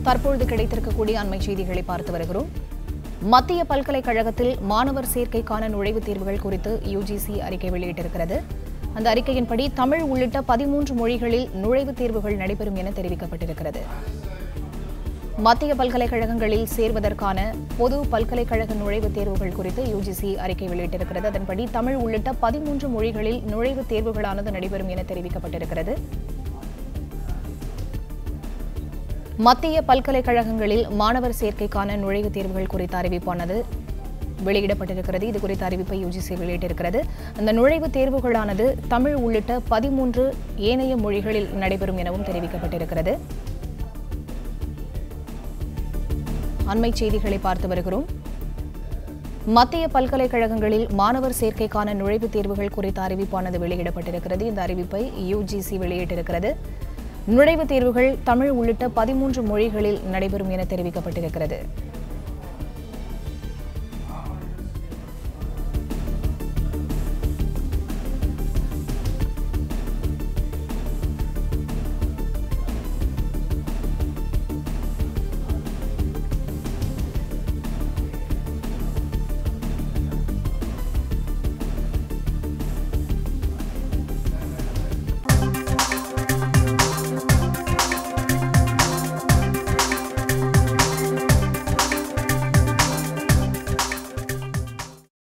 தற்பொழுது கிடைத்திருக்கக்கூடிய அண்மை செய்திகளை பார்த்து வருகிறோம் மத்திய பல்கலைக்கழகத்தில் மாணவர் சேர்க்கைக்கான நுழைவுத் தேர்வுகள் குறித்து யுஜிசி அறிக்கை வெளியிட்டிருக்கிறது அந்த அறிக்கையின்படி தமிழ் உள்ளிட்ட பதிமூன்று மொழிகளில் நுழைவுத் தேர்வுகள் நடைபெறும் என தெரிவிக்கப்பட்டிருக்கிறது மத்திய பல்கலைக்கழகங்களில் சேர்வதற்கான பொது பல்கலைக்கழக நுழைவுத் தேர்வுகள் குறித்து யுஜிசி அறிக்கை வெளியிட்டிருக்கிறது அதன்படி தமிழ் உள்ளிட்ட பதிமூன்று மொழிகளில் நுழைவுத் தேர்வுகளானது நடைபெறும் என தெரிவிக்கப்பட்டிருக்கிறது மத்திய பல்கலைக்கழகங்களில் மாணவர் சேர்க்கைக்கான நுழைவுத் தேர்வுகள் குறித்த அறிவிப்பானது வெளியிடப்பட்டிருக்கிறது இது குறித்த அறிவிப்பை யுஜிசி வெளியிட்டிருக்கிறது அந்த நுழைவுத் தேர்வுகளானது தமிழ் உள்ளிட்ட பதிமூன்று ஏனைய மொழிகளில் நடைபெறும் எனவும் தெரிவிக்கப்பட்டிருக்கிறது அண்மைச் செய்திகளை பார்த்து வருகிறோம் மத்திய பல்கலைக்கழகங்களில் மாணவர் சேர்க்கைக்கான நுழைவுத் தேர்வுகள் குறித்த அறிவிப்பானது வெளியிடப்பட்டிருக்கிறது இந்த அறிவிப்பை யுஜிசி வெளியிட்டிருக்கிறது நுழைவுத் தேர்வுகள் தமிழ் உள்ளிட்ட பதிமூன்று மொழிகளில் நடைபெறும் என தெரிவிக்கப்பட்டிருக்கிறது